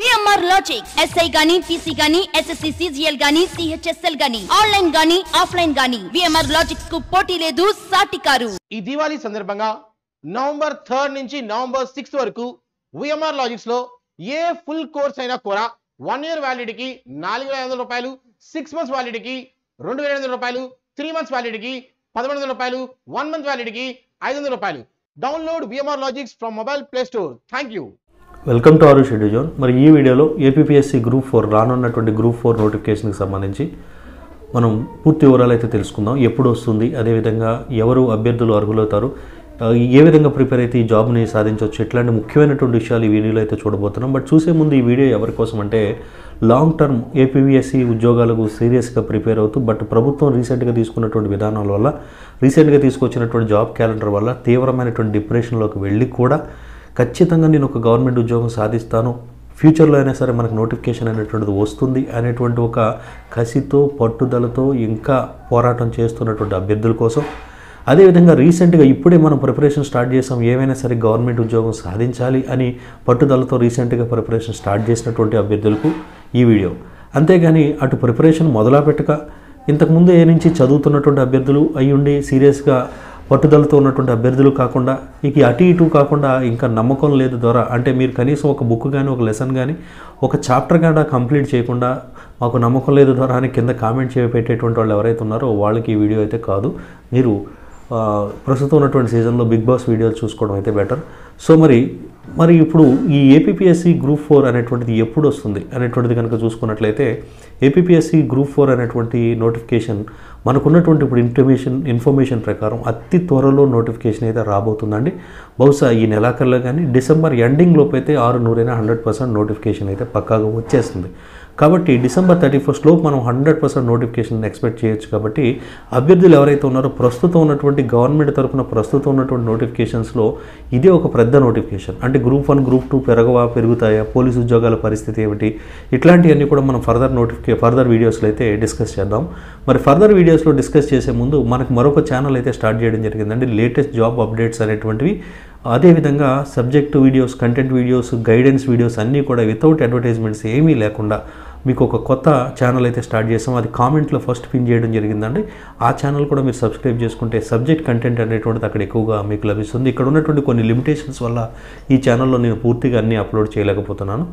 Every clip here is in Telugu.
విఎంఆర్ లాజిక్ ఎస్ఐ గాని పీసీ గాని ఎస్ఎస్సి సిజిఎల్ గాని సిహెచ్ఎస్ఎల్ గాని ఆన్లైన్ గాని ఆఫ్లైన్ గాని విఎంఆర్ లాజిక్ కు పోటీ లేదు సాటి కారు ఈ దివాళీ సందర్భంగా నవంబర్ థర్డ్ నుంచి నవంబర్ సిక్స్త్ వరకు విఎంఆర్ లాజిక్స్ లో ఏ ఫుల్ కోర్స్ అయినా కూడా వన్ ఇయర్ వ్యాలిడిటీకి నాలుగు వేల ఐదు వందల రూపాయలు సిక్స్ మంత్స్ వ్యాలిడిటీకి రెండు వేల ఐదు వందల రూపాయలు త్రీ మంత్స్ వ్యాలిడిటీకి పదకొండు వందల రూపాయలు వన్ మంత్ వ్యాలిడిటీకి ఐదు వందల రూపాయలు download VMR logics from mobile play store thank you welcome to our schedule zone మరి ఈ వీడియోలో ఏపీఎస్సి గ్రూప్ ఫోర్ రానున్నటువంటి గ్రూప్ ఫోర్ నోటిఫికేషన్కి సంబంధించి మనం పూర్తి వివరాలు అయితే తెలుసుకుందాం ఎప్పుడు వస్తుంది అదేవిధంగా ఎవరు అభ్యర్థులు అర్హులవుతారు ఆ, ఏ విధంగా ప్రిపేర్ అయితే ఈ జాబ్ని సాధించవచ్చు ఇట్లాంటి ముఖ్యమైనటువంటి విషయాలు ఈ వీడియోలో అయితే చూడబోతున్నాం బట్ చూసే ముందు ఈ వీడియో ఎవరి కోసం అంటే లాంగ్ టర్మ్ ఏపీఎస్సి ఉద్యోగాలకు సీరియస్గా ప్రిపేర్ అవుతూ బట్ ప్రభుత్వం రీసెంట్గా తీసుకున్నటువంటి విధానాల వల్ల రీసెంట్గా తీసుకొచ్చినటువంటి జాబ్ క్యాలెండర్ వల్ల తీవ్రమైనటువంటి డిప్రెషన్లోకి వెళ్ళి కూడా ఖచ్చితంగా నేను ఒక గవర్నమెంట్ ఉద్యోగం సాధిస్తాను ఫ్యూచర్లో అయినా సరే మనకు నోటిఫికేషన్ అనేటువంటిది వస్తుంది అనేటువంటి ఒక కసితో పట్టుదలతో ఇంకా పోరాటం చేస్తున్నటువంటి అభ్యర్థుల కోసం అదేవిధంగా రీసెంట్గా ఇప్పుడే మనం ప్రిపరేషన్ స్టార్ట్ చేసాం ఏమైనా సరే గవర్నమెంట్ ఉద్యోగం సాధించాలి అని పట్టుదలతో రీసెంట్గా ప్రిపరేషన్ స్టార్ట్ చేసినటువంటి అభ్యర్థులకు ఈ వీడియో అంతేగాని అటు ప్రిపరేషన్ మొదలా పెట్టక ఇంతకుముందు ఏ నుంచి చదువుతున్నటువంటి అభ్యర్థులు అయ్యుండి సీరియస్గా పట్టుదలతో ఉన్నటువంటి అభ్యర్థులు కాకుండా ఇక అటు ఇటు కాకుండా ఇంకా నమ్మకం లేదు ద్వారా అంటే మీరు కనీసం ఒక బుక్ కానీ ఒక లెసన్ కానీ ఒక చాప్టర్ కానీ కంప్లీట్ చేయకుండా మాకు నమ్మకం లేదు ద్వారా అని కింద కామెంట్ చేయ పెట్టేటువంటి వాళ్ళు ఎవరైతే ఉన్నారో వాళ్ళకి ఈ వీడియో అయితే కాదు మీరు ఆ, ప్రస్తుతం ఉన్నటువంటి సీజన్లో బిగ్ బాస్ వీడియోలు చూసుకోవడం అయితే బెటర్ సో మరి మరి ఇప్పుడు ఈ ఏపీఎస్సి గ్రూప్ ఫోర్ అనేటువంటిది ఎప్పుడు వస్తుంది అనేటువంటిది కనుక చూసుకున్నట్లయితే ఏపీఎస్సి గ్రూప్ ఫోర్ అనేటువంటి నోటిఫికేషన్ మనకున్నటువంటి ఇప్పుడు ఇన్ఫర్మేషన్ ఇన్ఫర్మేషన్ ప్రకారం అతి త్వరలో నోటిఫికేషన్ అయితే రాబోతుందండి బహుశా ఈ నెలాఖరులో కానీ డిసెంబర్ ఎండింగ్ లోపు అయితే ఆరు నూరైనా హండ్రెడ్ పర్సెంట్ నోటిఫికేషన్ అయితే పక్కాగా వచ్చేస్తుంది కాబట్టి డిసెంబర్ థర్టీ ఫస్ట్ లోపు మనం హండ్రెడ్ పర్సెంట్ నోటిఫికేషన్ ఎక్స్పెక్ట్ చేయొచ్చు కాబట్టి అభ్యర్థులు ఎవరైతే ఉన్నారో ప్రస్తుతం ఉన్నటువంటి గవర్నమెంట్ తరఫున ప్రస్తుతం ఉన్నటువంటి నోటిఫికేషన్స్లో ఇదే ఒక పెద్ద నోటిఫికేషన్ అంటే గ్రూప్ వన్ గ్రూప్ టూ పెరగవా పెరుగుతాయా పోలీసు ఉద్యోగాల పరిస్థితి ఏమిటి ఇట్లాంటివన్నీ కూడా మనం ఫర్దర్ నోటిఫికే ఫర్దర్ వీడియోస్లో అయితే డిస్కస్ చేద్దాం మరి ఫర్దర్ వీడియోస్లో డిస్కస్ చేసే ముందు మనకు మరొక ఛానల్ అయితే స్టార్ట్ చేయడం జరిగిందండి లేటెస్ట్ జాబ్ అప్డేట్స్ అనేటువంటివి అదేవిధంగా subject videos content videos guidance videos అన్నీ కూడా వితౌట్ అడ్వర్టైజ్మెంట్స్ ఏమీ లేకుండా మీకు ఒక కొత్త ఛానల్ అయితే స్టార్ట్ చేసాం అది కామెంట్లో ఫస్ట్ పిన్ చేయడం జరిగిందండి ఆ ఛానల్ కూడా మీరు సబ్స్క్రైబ్ చేసుకుంటే సబ్జెక్ట్ కంటెంట్ అనేటువంటిది అక్కడ ఎక్కువగా మీకు లభిస్తుంది ఇక్కడ ఉన్నటువంటి కొన్ని లిమిటేషన్స్ వల్ల ఈ ఛానల్లో నేను పూర్తిగా అన్నీ అప్లోడ్ చేయలేకపోతున్నాను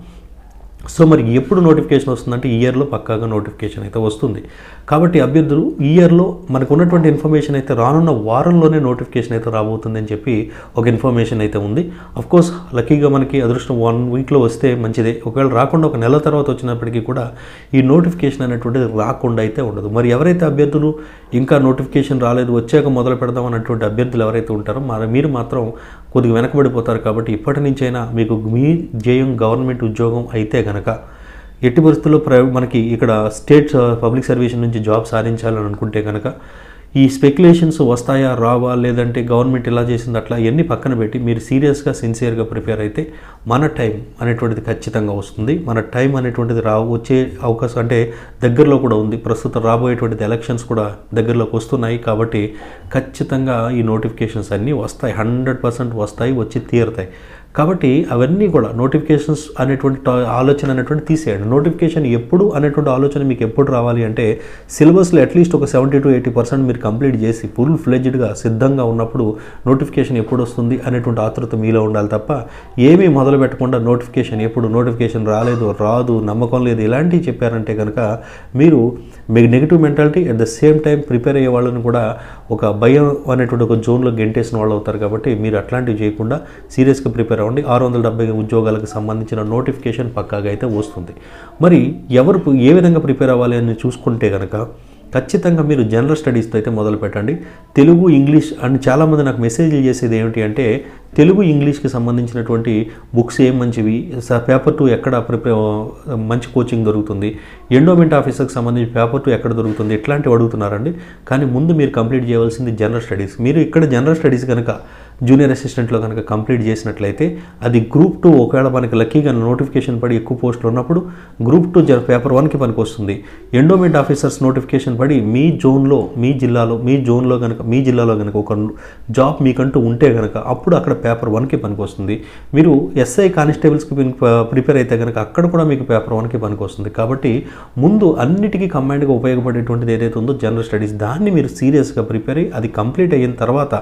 సో మరి ఎప్పుడు నోటిఫికేషన్ వస్తుందంటే ఈ ఇయర్లో పక్కాగా నోటిఫికేషన్ అయితే వస్తుంది కాబట్టి అభ్యర్థులు ఈ ఇయర్లో మనకు ఉన్నటువంటి ఇన్ఫర్మేషన్ అయితే రానున్న వారంలోనే నోటిఫికేషన్ అయితే రాబోతుంది అని చెప్పి ఒక ఇన్ఫర్మేషన్ అయితే ఉంది కోర్స్ లక్కీగా మనకి అదృష్టం వన్ వీక్లో వస్తే మంచిదే ఒకవేళ రాకుండా ఒక నెల తర్వాత వచ్చినప్పటికీ కూడా ఈ నోటిఫికేషన్ అనేటువంటిది రాకుండా అయితే ఉండదు మరి ఎవరైతే అభ్యర్థులు ఇంకా నోటిఫికేషన్ రాలేదు వచ్చాక మొదలు పెడదాం అన్నటువంటి అభ్యర్థులు ఎవరైతే ఉంటారో మరి మీరు మాత్రం కొద్దిగా వెనకబడిపోతారు కాబట్టి ఇప్పటి నుంచైనా మీకు మీ జయం గవర్నమెంట్ ఉద్యోగం అయితే గనక ఎట్టి పరిస్థితుల్లో ప్ర మనకి ఇక్కడ స్టేట్ పబ్లిక్ సర్వీస్ నుంచి జాబ్ సాధించాలని అనుకుంటే కనుక ఈ స్పెక్యులేషన్స్ వస్తాయా రావా లేదంటే గవర్నమెంట్ ఇలా చేసింది అట్లా ఇవన్నీ పక్కన పెట్టి మీరు సీరియస్గా సిన్సియర్గా ప్రిపేర్ అయితే మన టైం అనేటువంటిది ఖచ్చితంగా వస్తుంది మన టైం అనేటువంటిది రా వచ్చే అవకాశం అంటే దగ్గరలో కూడా ఉంది ప్రస్తుతం రాబోయేటువంటిది ఎలక్షన్స్ కూడా దగ్గరలోకి వస్తున్నాయి కాబట్టి ఖచ్చితంగా ఈ నోటిఫికేషన్స్ అన్నీ వస్తాయి హండ్రెడ్ పర్సెంట్ వస్తాయి వచ్చి తీరుతాయి కాబట్టి అవన్నీ కూడా నోటిఫికేషన్స్ అనేటువంటి టా- ఆలోచన అనేటువంటి తీసేయండి నోటిఫికేషన్ ఎప్పుడు అనేటువంటి ఆలోచన మీకు ఎప్పుడు రావాలి అంటే సిలబస్లో అట్లీస్ట్ ఒక సెవెంటీ టు ఎయిటీ పర్సెంట్ మీరు కంప్లీట్ చేసి ఫుల్ ఫ్లెడ్జ్డ్గా సిద్ధంగా ఉన్నప్పుడు నోటిఫికేషన్ ఎప్పుడు వస్తుంది అనేటువంటి ఆతృత మీలో ఉండాలి తప్ప ఏమీ మొదలు పెట్టకుండా నోటిఫికేషన్ ఎప్పుడు నోటిఫికేషన్ రాలేదు రాదు నమ్మకం లేదు ఇలాంటివి చెప్పారంటే కనుక మీరు మీకు negative mentality at the same time prepare అయ్యే వాళ్ళని కూడా ఒక భయం అనేటువంటి ఒక జోన్లో గెంటేసిన వాళ్ళు అవుతారు కాబట్టి మీరు అట్లాంటివి చేయకుండా సీరియస్గా ప్రిపేర్ అవ్వండి ఆరు వందల డెబ్బై ఉద్యోగాలకు సంబంధించిన నోటిఫికేషన్ పక్కాగా అయితే వస్తుంది మరి ఎవరు ఏ విధంగా ప్రిపేర్ అవ్వాలి అని చూసుకుంటే కనుక ఖచ్చితంగా మీరు జనరల్ స్టడీస్తో అయితే మొదలు పెట్టండి తెలుగు ఇంగ్లీష్ అని చాలామంది నాకు మెసేజ్లు చేసేది ఏమిటి అంటే తెలుగు ఇంగ్లీష్కి సంబంధించినటువంటి బుక్స్ ఏం మంచివి పేపర్ టూ ఎక్కడ ప్రిపే మంచి కోచింగ్ దొరుకుతుంది ఎండోమెంట్ ఆఫీసర్కి సంబంధించి పేపర్ టూ ఎక్కడ దొరుకుతుంది ఇట్లాంటివి అడుగుతున్నారండి కానీ ముందు మీరు కంప్లీట్ చేయవలసింది జనరల్ స్టడీస్ మీరు ఇక్కడ జనరల్ స్టడీస్ కనుక జూనియర్ అసిస్టెంట్లో కనుక కంప్లీట్ చేసినట్లయితే అది గ్రూప్ టూ ఒకవేళ మనకి లక్కీగా నోటిఫికేషన్ పడి ఎక్కువ పోస్టులు ఉన్నప్పుడు గ్రూప్ టూ జర పేపర్ వన్కి పనికి వస్తుంది ఎండోమెంట్ ఆఫీసర్స్ నోటిఫికేషన్ పడి మీ జోన్లో మీ జిల్లాలో మీ జోన్లో కనుక మీ జిల్లాలో కనుక ఒక జాబ్ మీకంటూ ఉంటే కనుక అప్పుడు అక్కడ పేపర్ వన్కి పనికి వస్తుంది మీరు ఎస్ఐ కానిస్టేబుల్స్కి ప్రిపేర్ అయితే కనుక అక్కడ కూడా మీకు పేపర్ వన్కి పనికి వస్తుంది కాబట్టి ముందు అన్నిటికీ కంబైన్డ్గా ఉపయోగపడేటువంటిది ఏదైతే ఉందో జనరల్ స్టడీస్ దాన్ని మీరు సీరియస్గా ప్రిపేర్ అయ్యి అది కంప్లీట్ అయిన తర్వాత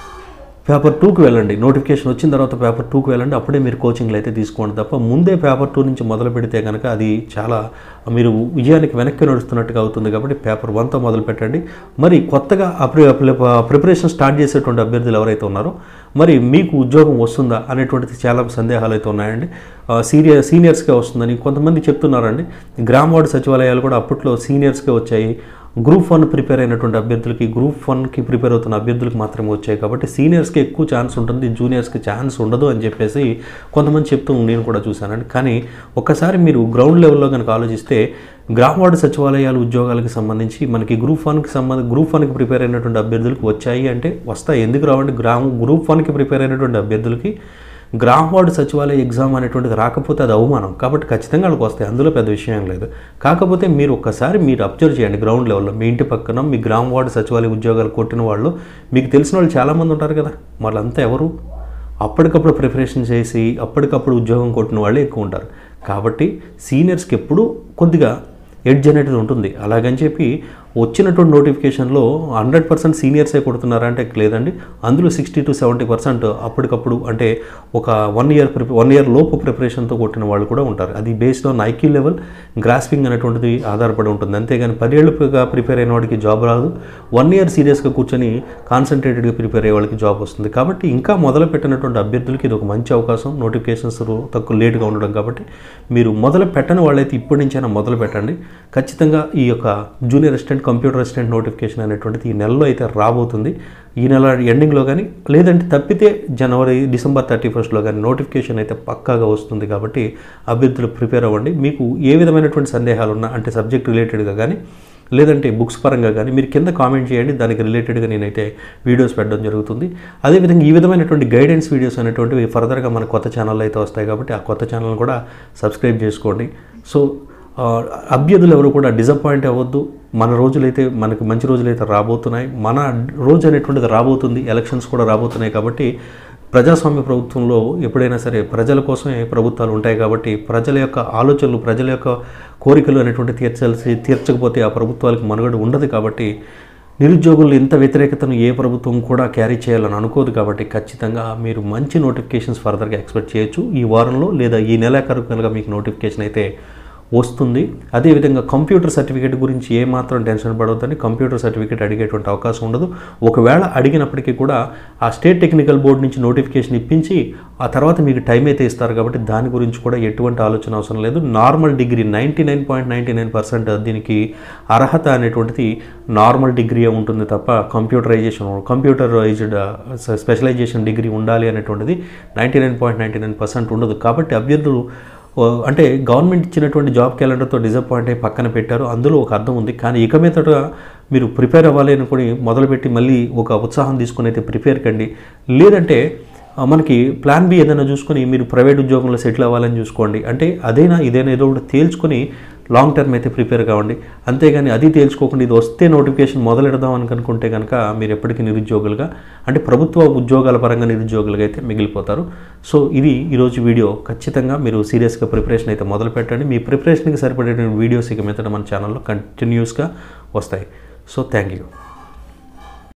పేపర్ టూకి వెళ్ళండి నోటిఫికేషన్ వచ్చిన తర్వాత పేపర్ టూకి వెళ్ళండి అప్పుడే మీరు కోచింగ్లు అయితే తీసుకోండి తప్ప ముందే పేపర్ టూ నుంచి మొదలు పెడితే కనుక అది చాలా మీరు విజయానికి వెనక్కి నడుస్తున్నట్టుగా అవుతుంది కాబట్టి పేపర్ వన్తో మొదలు పెట్టండి మరి కొత్తగా ప్రిపరేషన్ స్టార్ట్ చేసేటువంటి అభ్యర్థులు ఎవరైతే ఉన్నారో మరి మీకు ఉద్యోగం వస్తుందా అనేటువంటిది చాలా సందేహాలు అయితే ఉన్నాయండి సీనియర్ సీనియర్స్గా వస్తుందని కొంతమంది చెప్తున్నారండి గ్రామ వార్డు సచివాలయాలు కూడా అప్పట్లో సీనియర్స్గా వచ్చాయి గ్రూప్ వన్ ప్రిపేర్ అయినటువంటి అభ్యర్థులకి గ్రూప్ వన్కి ప్రిపేర్ అవుతున్న అభ్యర్థులకు మాత్రమే వచ్చాయి కాబట్టి సీనియర్స్కి ఎక్కువ ఛాన్స్ ఉంటుంది జూనియర్స్కి ఛాన్స్ ఉండదు అని చెప్పేసి కొంతమంది చెప్తూ నేను కూడా చూశానండి కానీ ఒక్కసారి మీరు గ్రౌండ్ లెవెల్లో కనుక ఆలోచిస్తే గ్రామ వార్డు సచివాలయాల ఉద్యోగాలకు సంబంధించి మనకి గ్రూప్ వన్కి సంబంధ గ్రూప్ వన్కి ప్రిపేర్ అయినటువంటి అభ్యర్థులకు వచ్చాయి అంటే వస్తాయి ఎందుకు రావండి గ్రామ గ్రూప్ వన్కి ప్రిపేర్ అయినటువంటి అభ్యర్థులకి గ్రామ వార్డు సచివాలయ ఎగ్జామ్ అనేటువంటిది రాకపోతే అది అవమానం కాబట్టి ఖచ్చితంగా వాళ్ళకి వస్తాయి అందులో పెద్ద విషయం ఏం లేదు కాకపోతే మీరు ఒక్కసారి మీరు అబ్జర్వ్ చేయండి గ్రౌండ్ లెవెల్లో మీ ఇంటి పక్కన మీ గ్రామ వార్డు సచివాలయ ఉద్యోగాలు కొట్టిన వాళ్ళు మీకు తెలిసిన వాళ్ళు చాలామంది ఉంటారు కదా వాళ్ళంతా ఎవరు అప్పటికప్పుడు ప్రిపరేషన్ చేసి అప్పటికప్పుడు ఉద్యోగం కొట్టిన వాళ్ళే ఎక్కువ ఉంటారు కాబట్టి సీనియర్స్కి ఎప్పుడు కొద్దిగా ఎడ్జ్ అనేది ఉంటుంది అలాగని చెప్పి వచ్చినటువంటి నోటిఫికేషన్లో హండ్రెడ్ పర్సెంట్ సీనియర్సే కొడుతున్నారా అంటే లేదండి అందులో సిక్స్టీ టు సెవెంటీ పర్సెంట్ అప్పటికప్పుడు అంటే ఒక వన్ ఇయర్ ప్రిపే వన్ ఇయర్ లోపు ప్రిపరేషన్తో కొట్టిన వాళ్ళు కూడా ఉంటారు అది based on IQ level grasping అనేటువంటిది ఆధారపడి ఉంటుంది అంతేగాని పదేళ్ళుగా ప్రిపేర్ అయిన వాడికి జాబ్ రాదు వన్ ఇయర్ సీరియస్గా కూర్చొని కాన్సన్ట్రేటెడ్గా ప్రిపేర్ అయ్యే వాళ్ళకి జాబ్ వస్తుంది కాబట్టి ఇంకా మొదలు పెట్టినటువంటి అభ్యర్థులకి ఇది ఒక మంచి అవకాశం నోటిఫికేషన్స్ తక్కువ లేట్గా ఉండడం కాబట్టి మీరు మొదలు పెట్టని వాళ్ళైతే ఇప్పటి నుంచైనా మొదలు పెట్టండి ఖచ్చితంగా ఈ యొక్క junior assistant computer assistant notification అనేటువంటిది ఈ నెలలో అయితే రాబోతుంది ఈ నెల ఎండింగ్లో కానీ లేదంటే తప్పితే జనవరి డిసెంబర్ థర్టీ ఫస్ట్లో కానీ నోటిఫికేషన్ అయితే పక్కాగా వస్తుంది కాబట్టి అభ్యర్థులు ప్రిపేర్ అవ్వండి మీకు ఏ విధమైనటువంటి సందేహాలు ఉన్నా అంటే సబ్జెక్ట్ రిలేటెడ్గా కానీ లేదంటే బుక్స్ పరంగా కానీ మీరు కింద కామెంట్ చేయండి దానికి రిలేటెడ్గా నేనైతే వీడియోస్ పెట్టడం జరుగుతుంది అదేవిధంగా ఈ విధమైనటువంటి గైడెన్స్ వీడియోస్ అనేటువంటివి ఫర్దర్గా మన కొత్త ఛానల్లో అయితే వస్తాయి కాబట్టి ఆ కొత్త ఛానల్ కూడా సబ్స్క్రైబ్ చేసుకోండి సో ఆ, అభ్యర్థులు ఎవరు కూడా డిసప్పాయింట్ అవ్వద్దు మన రోజులైతే మనకు మంచి రోజులైతే రాబోతున్నాయి మన రోజు అనేటువంటిది రాబోతుంది ఎలక్షన్స్ కూడా రాబోతున్నాయి కాబట్టి ప్రజాస్వామ్య ప్రభుత్వంలో ఎప్పుడైనా సరే ప్రజల కోసమే ప్రభుత్వాలు ఉంటాయి కాబట్టి ప్రజల యొక్క ఆలోచనలు ప్రజల యొక్క కోరికలు అనేటువంటి తీర్చాల్సి తీర్చకపోతే ఆ ప్రభుత్వాలకు మనుగడ ఉండదు కాబట్టి నిరుద్యోగులు ఇంత వ్యతిరేకతను ఏ ప్రభుత్వం కూడా క్యారీ చేయాలని అనుకోదు కాబట్టి ఖచ్చితంగా మీరు మంచి నోటిఫికేషన్స్ ఫర్దర్గా ఎక్స్పెక్ట్ చేయొచ్చు ఈ వారంలో లేదా ఈ నెలాఖరు కనుక మీకు నోటిఫికేషన్ అయితే వస్తుంది అదేవిధంగా కంప్యూటర్ సర్టిఫికేట్ గురించి ఏమాత్రం టెన్షన్ పడవద్దని కంప్యూటర్ సర్టిఫికేట్ అడిగేటువంటి అవకాశం ఉండదు ఒకవేళ అడిగినప్పటికీ కూడా ఆ స్టేట్ టెక్నికల్ బోర్డు నుంచి నోటిఫికేషన్ ఇప్పించి ఆ తర్వాత మీకు టైం అయితే ఇస్తారు కాబట్టి దాని గురించి కూడా ఎటువంటి ఆలోచన అవసరం లేదు normal degree ninety nine point ninety nine percent దీనికి అర్హత అనేటువంటిది నార్మల్ డిగ్రీ ఉంటుంది తప్ప కంప్యూటరైజేషన్ కంప్యూటరైజ్డ్ స్పెషలైజేషన్ డిగ్రీ ఉండాలి అనేటువంటిది ninety nine point ninety nine percent ఉండదు కాబట్టి అభ్యర్థులు ఓ, అంటే గవర్నమెంట్ ఇచ్చినటువంటి జాబ్ క్యాలెండర్తో డిసప్పాయింట్ అయ్యి పక్కన పెట్టారు అందులో ఒక అర్థం ఉంది కానీ ఇక మీదట మీరు ప్రిపేర్ అవ్వాలి అనుకుని మొదలుపెట్టి మళ్ళీ ఒక ఉత్సాహం తీసుకుని అయితే ప్రిపేర్ కండి లేదంటే ఆ, మనకి ప్లాన్ బి ఏదైనా చూసుకొని మీరు ప్రైవేట్ ఉద్యోగంలో సెటిల్ అవ్వాలని చూసుకోండి అంటే అదైనా ఇదైనా ఏదో ఒకటి తేల్చుకొని లాంగ్ టర్మ్ అయితే ప్రిపేర్ కావండి అంతేగాని అది తేల్చుకోకుండా ఇది వస్తే నోటిఫికేషన్ మొదలెడదాం అని అనుకుంటే కనుక మీరు ఎప్పటికీ నిరుద్యోగులుగా అంటే ప్రభుత్వ ఉద్యోగాల పరంగా నిరుద్యోగులుగా అయితే మిగిలిపోతారు సో ఇది ఈరోజు వీడియో ఖచ్చితంగా మీరు సీరియస్గా ప్రిపరేషన్ అయితే మొదలు పెట్టండి మీ ప్రిపరేషన్కి సరిపడేటువంటి వీడియోస్ ఇక మీదట మన ఛానల్లో కంటిన్యూస్గా వస్తాయి సో థ్యాంక్ యూ